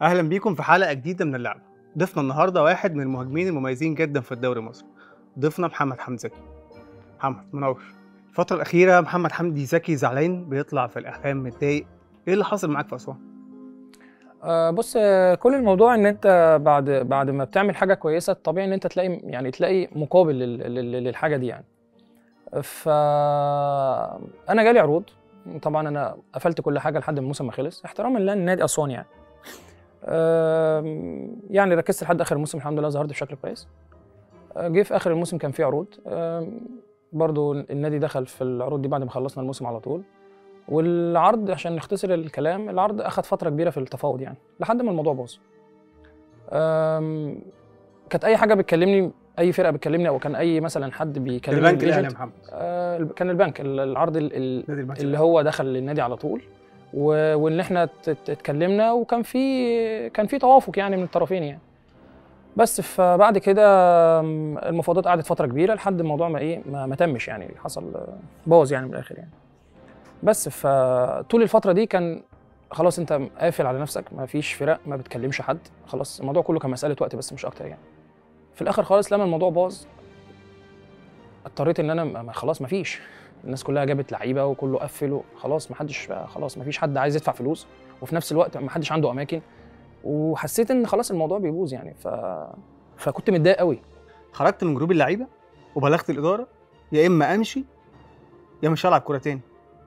اهلا بيكم في حلقه جديده من اللعبه ضيفنا النهارده واحد من المهاجمين المميزين جدا في الدوري المصري ضيفنا محمد حمدي زكي محمد منور الفتره الاخيره محمد حمدي زكي زعلان بيطلع في الاعلام متضايق ايه اللي حصل معاك في اسوان آه، بص آه، كل الموضوع ان انت بعد بعد ما بتعمل حاجه كويسه طبيعي ان انت تلاقي يعني تلاقي مقابل لل- لل- للحاجه دي يعني ف انا جالي عروض طبعا انا قفلت كل حاجه لحد ما الموسم ما خلص احتراما لنادي اسوان يعني آم، يعني ركزت لحد اخر الموسم الحمد لله ظهرت بشكل كويس آه، جه في اخر الموسم كان في عروض آم، برضو النادي دخل في العروض دي بعد ما خلصنا الموسم على طول والعرض عشان نختصر الكلام العرض اخذ فتره كبيره في التفاوض يعني لحد ما الموضوع باظ أم، كانت اي حاجه بتكلمني اي فرقه بتكلمني او كان اي مثلا حد بيكلمني البنك من الاهلي يا agent، محمد آه، كان البنك ال- العرض ال- ال- نادي البنك اللي هو دخل للنادي على طول و- وان احنا ت- ت- اتكلمنا وكان في كان في توافق يعني من الطرفين يعني بس فبعد كده أم، المفاوضات قعدت فتره كبيره لحد الموضوع ما ايه ما, ما تمش يعني حصل آه، باظ يعني من الاخر يعني بس فطول الفتره دي كان خلاص انت قافل على نفسك ما فيش فرق ما بتكلمش حد خلاص الموضوع كله كان مساله وقت بس مش اكتر يعني في الاخر خالص لما الموضوع باظ اضطريت ان انا ما- ما- خلاص ما فيش الناس كلها جابت لعيبه وكله قفل خلاص ما حدش خلاص ما فيش حد عايز يدفع فلوس وفي نفس الوقت ما حدش عنده اماكن وحسيت ان خلاص الموضوع بيبوظ يعني ف فكنت متضايق قوي خرجت من جروب اللعيبه وبلغت الاداره يا اما امشي يا مش هلعب كوره تاني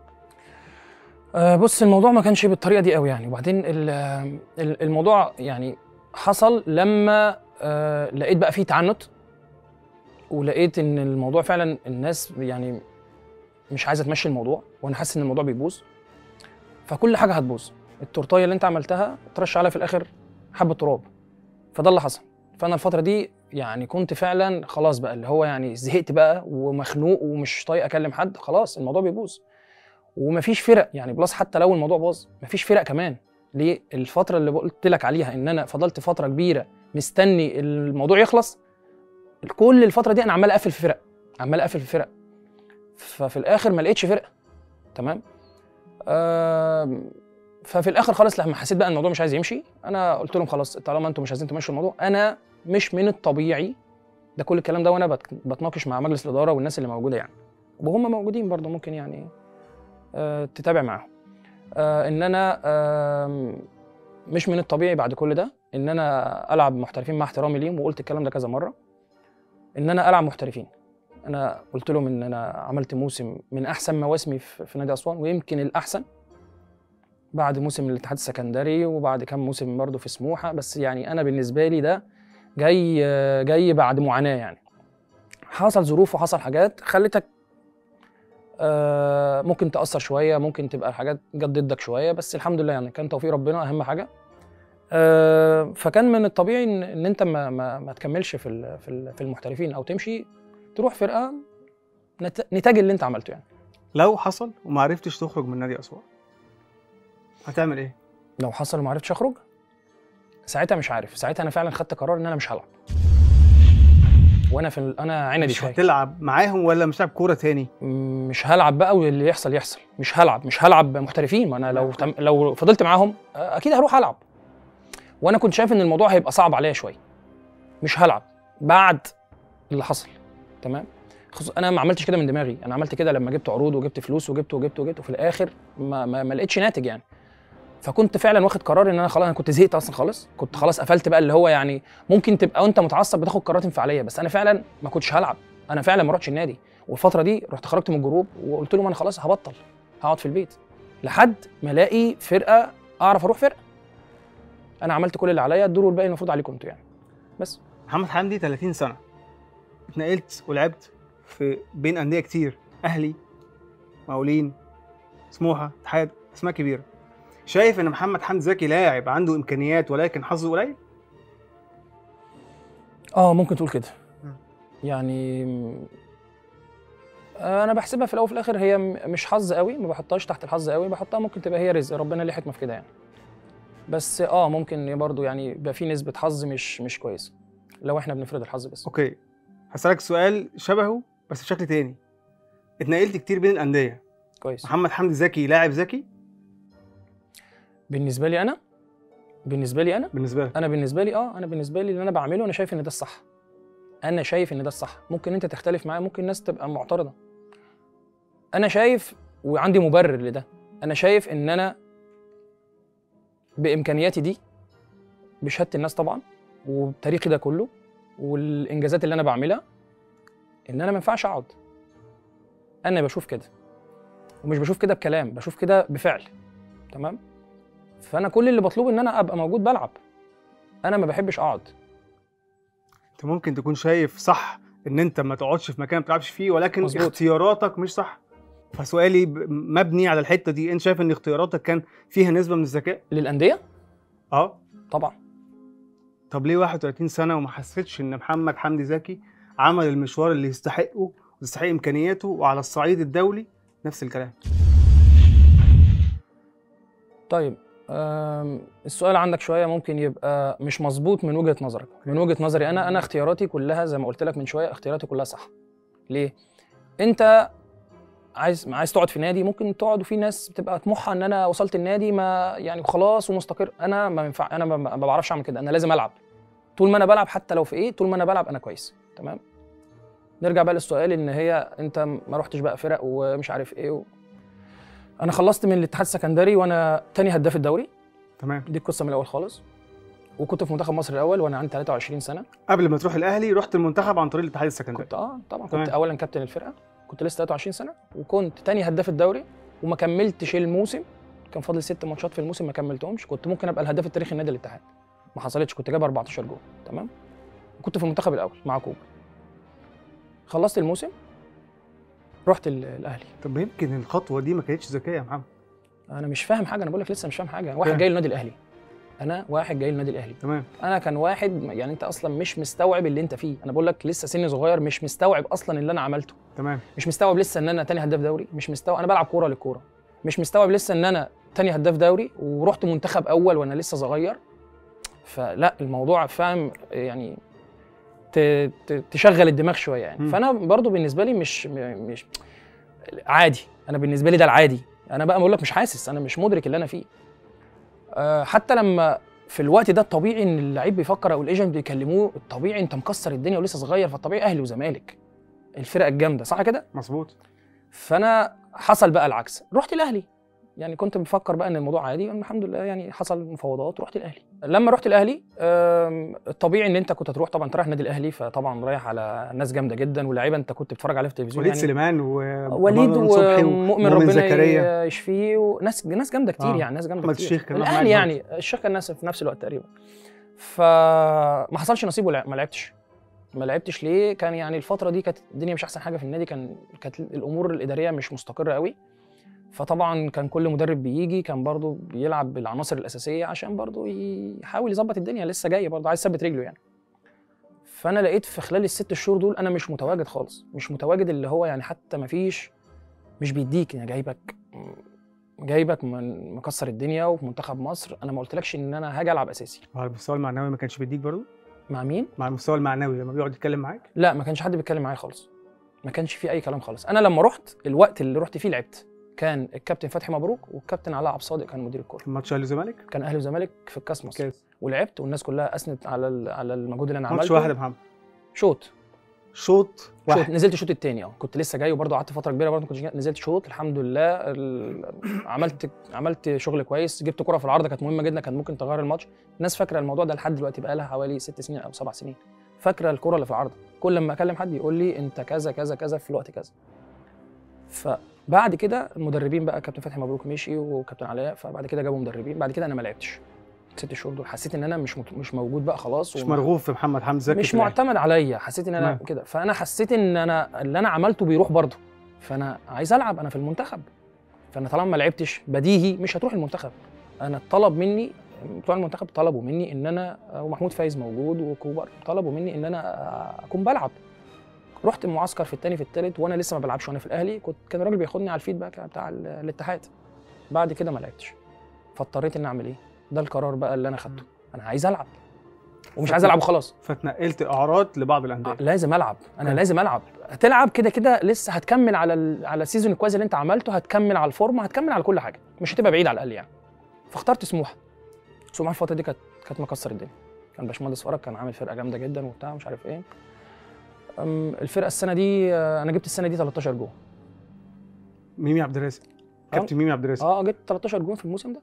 أه بص الموضوع ما كانش بالطريقه دي قوي يعني وبعدين ال- ال- الموضوع يعني حصل لما أه لقيت بقى فيه تعنت ولقيت ان الموضوع فعلا الناس يعني مش عايزه تمشي الموضوع وانا حاسس ان الموضوع بيبوظ فكل حاجه هتبوظ التورتايه اللي انت عملتها ترش عليها في الاخر حبه تراب فده اللي حصل فانا الفتره دي يعني كنت فعلا خلاص بقى اللي هو يعني زهقت بقى ومخنوق ومش طايق اكلم حد خلاص الموضوع بيبوظ ومفيش فرق يعني بلس حتى لو الموضوع باظ مفيش فرق كمان ليه الفتره اللي قلت لك عليها ان انا فضلت فتره كبيره مستني الموضوع يخلص كل الفتره دي انا عمال اقفل في فرق عمال اقفل في فرق ففي الاخر ما لقيتش فرقه تمام آم، ففي الاخر خالص لما حسيت بقى ان الموضوع مش عايز يمشي انا قلت لهم خلاص طالما انتم مش عايزين تمشوا الموضوع انا مش من الطبيعي ده كل الكلام ده وانا بت- بتناقش مع مجلس الاداره والناس اللي موجوده يعني وهم موجودين برضه ممكن يعني آه، تتابع معاهم آه، ان انا آم، مش من الطبيعي بعد كل ده ان انا العب محترفين مع احترامي ليهم وقلت الكلام ده كذا مره ان انا العب محترفين انا قلت لهم ان انا عملت موسم من احسن مواسمي في في نادي اسوان ويمكن الاحسن بعد موسم الاتحاد السكندري وبعد كام موسم برضه في سموحه بس يعني انا بالنسبه لي ده جاي جاي بعد معاناه يعني حصل ظروف وحصل حاجات خلتك آه، ممكن تاثر شويه ممكن تبقى الحاجات جت ضدك شويه بس الحمد لله يعني كان توفيق ربنا اهم حاجه آه، فكان من الطبيعي ان, إن انت ما, ما, ما تكملش في ال- في ال- في المحترفين او تمشي تروح فرقه نت- نتاج اللي انت عملته يعني لو حصل وما عرفتش تخرج من نادي اسوان هتعمل ايه لو حصل وما عرفتش اخرج ساعتها مش عارف ساعتها انا فعلا خدت قرار ان انا مش هلعب وانا في ال- انا عندي مش شويه هتلعب معاهم ولا مش هتلعب كوره تاني م- مش هلعب بقى واللي يحصل يحصل مش هلعب مش هلعب محترفين ما انا لو تم لو فضلت معاهم آه، اكيد هروح العب وانا كنت شايف ان الموضوع هيبقى صعب عليا شويه مش هلعب بعد اللي حصل تمام خصوص انا ما عملتش كده من دماغي انا عملت كده لما جبت عروض وجبت فلوس وجبت وجبت وجبت وفي الاخر ما, ما, ما لقيتش ناتج يعني فكنت فعلا واخد قرار ان انا خلاص انا كنت زهقت اصلا خالص كنت خلاص قفلت بقى اللي هو يعني ممكن تبقى وانت متعصب بتاخد قرارات انفعاليه بس انا فعلا ما كنتش هلعب انا فعلا ما رحتش النادي والفتره دي رحت خرجت من الجروب وقلت لهم انا خلاص هبطل هقعد في البيت لحد ما الاقي فرقه اعرف اروح فرقه انا عملت كل اللي عليا الدور والباقي المفروض عليكم انتوا يعني بس محمد حمدي 30 سنه اتنقلت ولعبت في بين انديه كتير اهلي مقاولين سموحه اتحاد اسماء كبيره شايف ان محمد حمدي زكي لاعب عنده امكانيات ولكن حظه قليل اه ممكن تقول كده مم. يعني م- انا بحسبها في الاول وفي الاخر هي م- مش حظ قوي ما بحطهاش تحت الحظ قوي بحطها ممكن تبقى هي رزق ربنا ليه حكمه في كده يعني بس اه ممكن برضو يعني يبقى في نسبه حظ مش مش كويسه لو احنا بنفرض الحظ بس اوكي هسألك سؤال شبهه بس بشكل تاني اتنقلت كتير بين الانديه كويس محمد حمدي زكي لاعب ذكي بالنسبه لي انا بالنسبه لي انا بالنسبه لك انا بالنسبه لي اه انا بالنسبه لي اللي انا بعمله انا شايف ان ده الصح انا شايف ان ده الصح ممكن انت تختلف معايا ممكن الناس تبقى معترضه انا شايف وعندي مبرر لده انا شايف ان انا بامكانياتي دي بشهاده الناس طبعا وبتاريخي ده كله والانجازات اللي انا بعملها ان انا ما ينفعش اقعد انا بشوف كده ومش بشوف كده بكلام بشوف كده بفعل تمام فانا كل اللي بطلبه ان انا ابقى موجود بلعب انا ما بحبش اقعد انت ممكن تكون شايف صح ان انت ما تقعدش في مكان ما بتلعبش فيه ولكن مظبوط. اختياراتك مش صح فسؤالي ب- مبني على الحته دي انت شايف ان اختياراتك كان فيها نسبه من الذكاء للانديه اه طبعا طب ليه 31 سنه وما حسيتش ان محمد حمدي زكي عمل المشوار اللي يستحقه ويستحق امكانياته وعلى الصعيد الدولي نفس الكلام طيب أم، السؤال عندك شويه ممكن يبقى مش مظبوط من وجهه نظرك من وجهه نظري انا انا اختياراتي كلها زي ما قلت لك من شويه اختياراتي كلها صح ليه انت عايز عايز تقعد في نادي ممكن تقعد وفي ناس بتبقى طموحها ان انا وصلت النادي ما يعني خلاص ومستقر انا ما ينفع انا ما, ما بعرفش اعمل كده انا لازم العب طول ما انا بلعب حتى لو في ايه طول ما انا بلعب انا كويس تمام نرجع بقى للسؤال ان هي انت ما رحتش بقى فرق ومش عارف ايه و... انا خلصت من الاتحاد السكندري وانا تاني هداف الدوري تمام دي القصه من الاول خالص وكنت في منتخب مصر الاول وانا عندي 23 سنه قبل ما تروح الاهلي رحت المنتخب عن طريق الاتحاد السكندري كنت اه طبعا تمام. كنت اولا كابتن الفرقه كنت لسه 23 سنه وكنت تاني هداف الدوري وما كملتش الموسم كان فاضل ست ماتشات في الموسم ما كملتهمش كنت ممكن ابقى الهداف التاريخي لنادي الاتحاد ما حصلتش كنت جايب 14 جول تمام وكنت في المنتخب الاول مع كوبا خلصت الموسم رحت ال- الاهلي طب يمكن الخطوه دي ما كانتش ذكيه يا محمد انا مش فاهم حاجه انا بقول لك لسه مش فاهم حاجه واحد فاهم. جاي للنادي الاهلي انا واحد جاي للنادي الاهلي تمام انا كان واحد يعني انت اصلا مش مستوعب اللي انت فيه انا بقول لك لسه سني صغير مش مستوعب اصلا اللي انا عملته تمام مش مستوعب لسه ان انا تاني هداف دوري مش مستوعب انا بلعب كوره للكوره مش مستوعب لسه ان انا تاني هداف دوري ورحت منتخب اول وانا لسه صغير فلا الموضوع فاهم يعني ت- ت- تشغل الدماغ شويه يعني مم. فانا برضو بالنسبه لي مش م- مش عادي انا بالنسبه لي ده العادي انا بقى بقول لك مش حاسس انا مش مدرك اللي انا فيه أه حتى لما في الوقت ده الطبيعي ان اللعيب بيفكر او الايجنت بيكلموه الطبيعي انت مكسر الدنيا ولسه صغير فالطبيعي اهلي وزمالك الفرق الجامده صح كده مظبوط فانا حصل بقى العكس رحت الاهلي يعني كنت بفكر بقى ان الموضوع عادي الحمد لله يعني حصل مفاوضات ورحت الاهلي لما رحت الاهلي آم، الطبيعي ان انت كنت هتروح طبعا انت رايح النادي الاهلي فطبعا رايح على ناس جامده جدا ولاعيبه انت كنت بتتفرج عليها في التلفزيون وليد يعني سليمان و وليد ومروان صبحي ومؤمن ومؤمن ربنا زكريا يشفيه وناس ناس جامده كتير آه. يعني ناس جامده أحمد كتير الشيخ كان معاك الاهلي برضه. يعني الشيخ كان ناس في نفس الوقت تقريبا فما حصلش نصيب ولا ما لعبتش ما لعبتش ليه كان يعني الفتره دي كانت الدنيا مش احسن حاجه في النادي كان كانت الامور الاداريه مش مستقره قوي فطبعا كان كل مدرب بيجي كان برضه بيلعب بالعناصر الاساسيه عشان برضه يحاول يظبط الدنيا لسه جاي برضه عايز يثبت رجله يعني فانا لقيت في خلال الست شهور دول انا مش متواجد خالص مش متواجد اللي هو يعني حتى ما فيش مش بيديك يعني جايبك جايبك من مكسر الدنيا وفي منتخب مصر انا ما قلتلكش ان انا هاجي العب اساسي وعلى المستوى المعنوي ما كانش بيديك برضه مع مين مع المستوى المعنوي لما بيقعد يتكلم معاك لا ما كانش حد بيتكلم معايا خالص ما كانش في اي كلام خالص انا لما رحت الوقت اللي رحت فيه لعبت كان الكابتن فتحي مبروك والكابتن علاء عبد الصادق كان مدير الكوره ماتش اهلي والزمالك كان اهلي وزمالك في الكاس مصر كاس ولعبت والناس كلها اثنت على ال- على المجهود اللي انا ماتش عملته واحد يا محمد شوط شوط شوط واحد نزلت الشوط الثاني اه كنت لسه جاي وبرضه قعدت فتره كبيره برضه ما كنتش جاي. نزلت شوط الحمد لله ال... عملت عملت شغل كويس جبت كره في العارضه كانت مهمه جدا كانت ممكن تغير الماتش الناس فاكره الموضوع ده لحد دلوقتي بقى لها حوالي ست سنين او سبع سنين فاكره الكره اللي في العارضه كل لما اكلم حد يقول لي انت كذا كذا كذا في الوقت كذا فبعد كده المدربين بقى كابتن فتحي مبروك مشي وكابتن علاء فبعد كده جابوا مدربين بعد كده انا ما لعبتش ست شهور دول حسيت ان انا مش مت... مش موجود بقى خلاص مش وما- مرغوب في محمد حمدي زكي مش في الأهلي. معتمد عليا حسيت ان انا تمام. كده فانا حسيت ان انا اللي انا عملته بيروح برضه فانا عايز العب انا في المنتخب فانا طالما ما لعبتش بديهي مش هتروح المنتخب انا طلب مني بتوع المنتخب طلبوا مني ان انا ومحمود فايز موجود وكوبر طلبوا مني ان انا اكون بلعب رحت المعسكر في الثاني في الثالث وانا لسه ما بلعبش وانا في الاهلي كنت كان الراجل بياخدني على الفيدباك بتاع ال- الاتحاد بعد كده ما لعبتش فاضطريت اني اعمل ايه ده القرار بقى اللي انا خدته انا عايز العب ومش عايز العب وخلاص فتنقلت اعراض لبعض الانديه آه، لازم العب انا أوكي. لازم العب هتلعب كده كده لسه هتكمل على ال... على السيزون الكويس اللي انت عملته هتكمل على الفورمه هتكمل على كل حاجه مش هتبقى بعيد على الاقل يعني فاخترت سموحه سوق معاه الفتره دي كانت كانت مكسر الدنيا كان باشمهندس فرج كان عامل فرقه جامده جدا وبتاع مش عارف ايه أم، الفرقه السنه دي آه، انا جبت السنه دي 13 جول ميمي عبد الرازق كابتن ميمي عبد الرازق اه جبت 13 جول في الموسم ده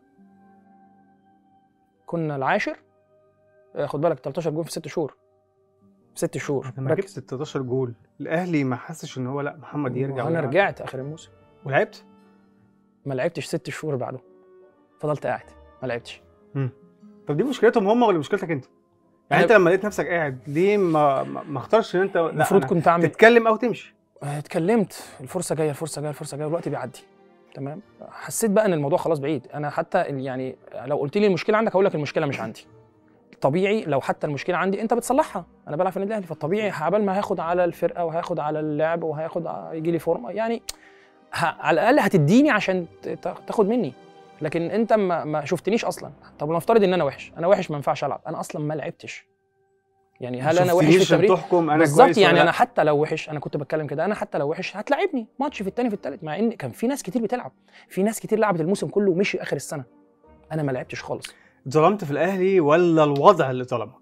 كنا العاشر آه، خد بالك 13 جول في ست شهور ست شهور لما جبت 16 جول الاهلي ما حسش ان هو لا محمد يرجع انا ويلعب. رجعت اخر الموسم ولعبت ما لعبتش ست شهور بعده فضلت قاعد ما لعبتش طب دي مشكلتهم هم ولا مشكلتك انت؟ يعني أنا- انت لما لقيت نفسك قاعد ليه ما ما ما اختارش ان انت لا المفروض أنا كنت اعمل تتكلم او تمشي آه، اتكلمت الفرصه جايه الفرصه جايه الفرصه جايه والوقت بيعدي تمام حسيت بقى ان الموضوع خلاص بعيد انا حتى ال- يعني لو قلت لي المشكله عندك هقول لك المشكله مش عندي طبيعي لو حتى المشكله عندي انت بتصلحها انا بلعب في النادي الاهلي فالطبيعي عبال ما هاخد على الفرقه وهاخد على اللعب وهاخد ع- يجي لي فورمه يعني ه... على الاقل هتديني عشان ت- ت- تاخد مني لكن انت ما, ما شفتنيش اصلا طب نفترض ان انا وحش انا وحش ما ينفعش العب انا اصلا ما لعبتش يعني هل انا وحش في شفتنيش عشان التمرين تحكم انا بالظبط كويس يعني ولا انا لا. حتى لو وحش انا كنت بتكلم كده انا حتى لو وحش هتلاعبني ماتش في الثاني في الثالث مع ان كان في ناس كتير بتلعب في ناس كتير لعبت الموسم كله ومشي اخر السنه انا ما لعبتش خالص اتظلمت في الاهلي ولا الوضع اللي ظلمك؟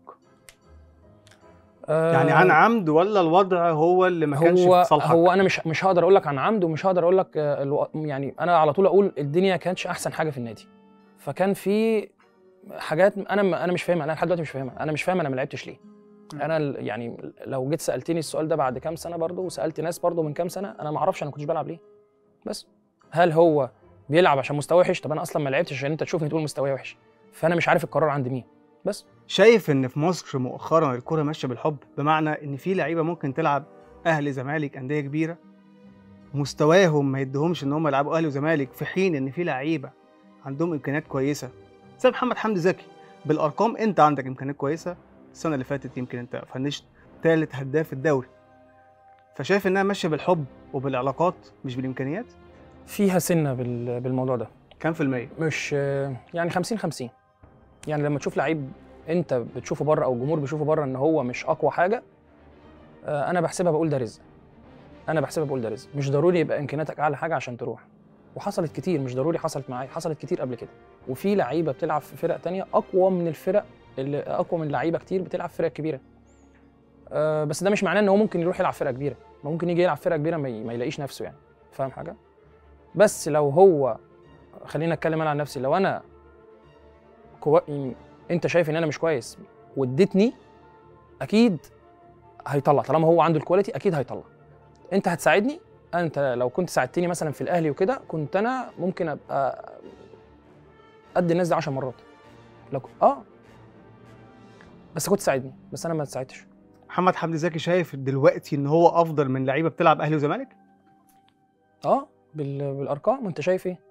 آه يعني عن عمد ولا الوضع هو اللي ما كانش هو في صالحك؟ هو انا مش مش هقدر اقول لك عن عمد ومش هقدر اقول لك آه، الو... يعني انا على طول اقول الدنيا كانتش احسن حاجه في النادي فكان في حاجات انا م- انا مش فاهمها انا لحد دلوقتي مش فاهمها انا مش فاهم انا ما لعبتش ليه مم. انا ال- يعني لو جيت سالتني السؤال ده بعد كام سنه برضه وسالت ناس برضه من كام سنه انا ما اعرفش انا كنتش بلعب ليه بس هل هو بيلعب عشان مستواه وحش طب انا اصلا ما لعبتش عشان انت تشوفني تقول مستواي وحش فانا مش عارف القرار عند مين بس شايف ان في مصر مؤخرا الكوره ماشيه بالحب بمعنى ان في لعيبه ممكن تلعب اهلي زمالك انديه كبيره مستواهم ما يديهمش ان هم يلعبوا اهلي وزمالك في حين ان في لعيبه عندهم امكانيات كويسه زي محمد حمدي زكي بالارقام انت عندك امكانيات كويسه السنه اللي فاتت يمكن انت فنشت ثالث هداف الدوري فشايف انها ماشيه بالحب وبالعلاقات مش بالامكانيات فيها سنه بال- بالموضوع ده كام في الميه مش يعني 50 50 يعني لما تشوف لعيب انت بتشوفه بره او الجمهور بيشوفه بره ان هو مش اقوى حاجه آه، انا بحسبها بقول ده رزق انا بحسبها بقول ده رزق مش ضروري يبقى امكانياتك اعلى حاجه عشان تروح وحصلت كتير مش ضروري حصلت معايا حصلت كتير قبل كده وفي لعيبه بتلعب في فرق تانية اقوى من الفرق اللي اقوى من لعيبه كتير بتلعب في فرق كبيره آه، بس ده مش معناه ان هو ممكن يروح يلعب فرقه كبيره ما ممكن يجي يلعب فرقه كبيره ما ي- ما يلاقيش نفسه يعني فاهم حاجه بس لو هو خلينا اتكلم انا عن نفسي لو انا كوا... يعني انت شايف ان انا مش كويس واديتني اكيد هيطلع طالما هو عنده الكواليتي اكيد هيطلع انت هتساعدني انت لو كنت ساعدتني مثلا في الاهلي وكده كنت انا ممكن ابقى قد الناس دي 10 مرات لو ك- اه بس كنت ساعدني بس انا ما ساعدتش محمد حمدي زكي شايف دلوقتي ان هو افضل من لعيبه بتلعب اهلي وزمالك اه بال... بالارقام انت شايف ايه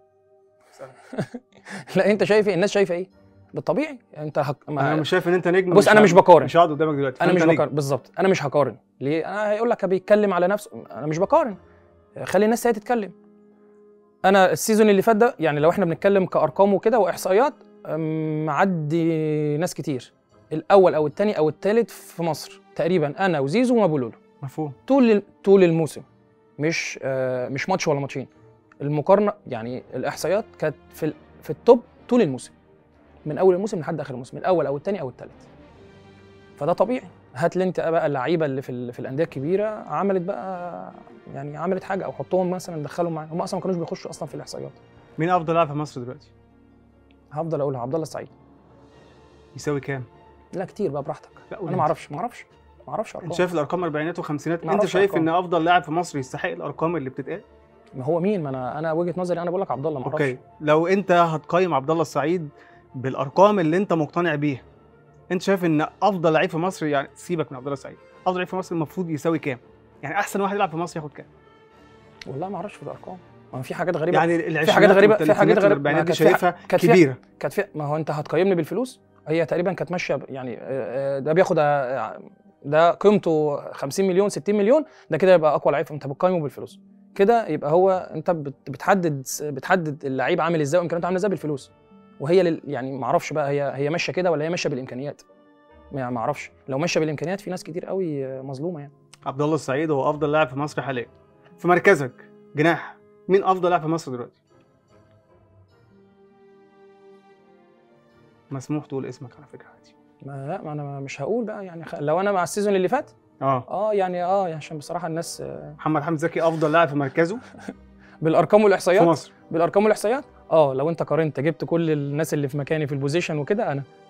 لا انت شايف ايه الناس شايفه ايه بالطبيعي انت هك... انا مش شايف ان انت نجم بص، أنا ه- مش بقارن. مش هقعد قدامك دلوقتي انا فأنت مش نجم. بقارن بالظبط انا مش هقارن ليه انا هيقول لك بيتكلم على نفسه انا مش بقارن خلي الناس هي تتكلم انا السيزون اللي فات ده يعني لو احنا بنتكلم كارقام وكده واحصائيات أم، معدي ناس كتير الاول او الثاني او الثالث في مصر تقريبا انا وزيزو ومابولولو مفهوم طول طول الموسم مش آه مش ماتش ولا ماتشين المقارنه يعني الاحصائيات كانت في ال- في التوب طول الموسم من اول الموسم لحد اخر الموسم الاول او الثاني او الثالث فده طبيعي هات لي انت بقى اللعيبه اللي في ال- في الانديه الكبيره عملت بقى يعني عملت حاجه او حطهم مثلا دخلهم معاهم هم اصلا ما كانوش بيخشوا اصلا في الاحصائيات مين افضل لاعب في مصر دلوقتي هفضل اقولها عبد الله السعيد يساوي كام لا كتير بقى براحتك لا قول انا ما انت. اعرفش ما اعرفش ما اعرفش انت ارقام شايف الارقام اربعينات وخمسينات ما انت أعرفش شايف أرقام. ان افضل لاعب في مصر يستحق الارقام اللي بتتقال ما هو مين ما انا انا وجهه نظري انا بقول لك عبد الله ما اعرفش اوكي لو انت هتقيم عبد الله السعيد بالارقام اللي انت مقتنع بيها انت شايف ان افضل لعيب في مصر يعني سيبك من عبد الله السعيد افضل لعيب في مصر المفروض يساوي كام يعني احسن واحد يلعب في مصر ياخد كام والله ما اعرفش في الارقام ما في حاجات غريبه يعني في العشرينات حاجات غريبه في والثلاثينات حاجات غريبه والاربعينات ما دي كانت في- شايفها كانت في- كبيره كانت في ما هو انت هتقيمني بالفلوس هي تقريبا كانت ماشيه ب- يعني آه، آه، ده بياخد آه، ده قيمته 50 مليون 60 مليون ده كده يبقى اقوى لعيب انت بتقيمه بالفلوس كده يبقى هو انت بت- بتحدد بتحدد اللعيب عامل ازاي وامكانياته عامله ازاي بالفلوس وهي لل يعني ما اعرفش بقى هي هي ماشيه كده ولا هي ماشيه بالامكانيات ما ما اعرفش لو ماشيه بالامكانيات في ناس كتير قوي آه، مظلومه يعني عبد الله السعيد هو افضل لاعب في مصر حاليا في مركزك جناح مين افضل لاعب في مصر دلوقتي مسموح تقول اسمك على فكره عادي ما لا ما انا مش هقول بقى يعني خ... لو انا مع السيزون اللي فات اه اه يعني اه يعني عشان بصراحه الناس آه، محمد حمدي زكي افضل لاعب في مركزه بالارقام في والاحصائيات مصر بالارقام والاحصائيات اه لو انت قارنت جبت كل الناس اللي في مكاني في البوزيشن وكده انا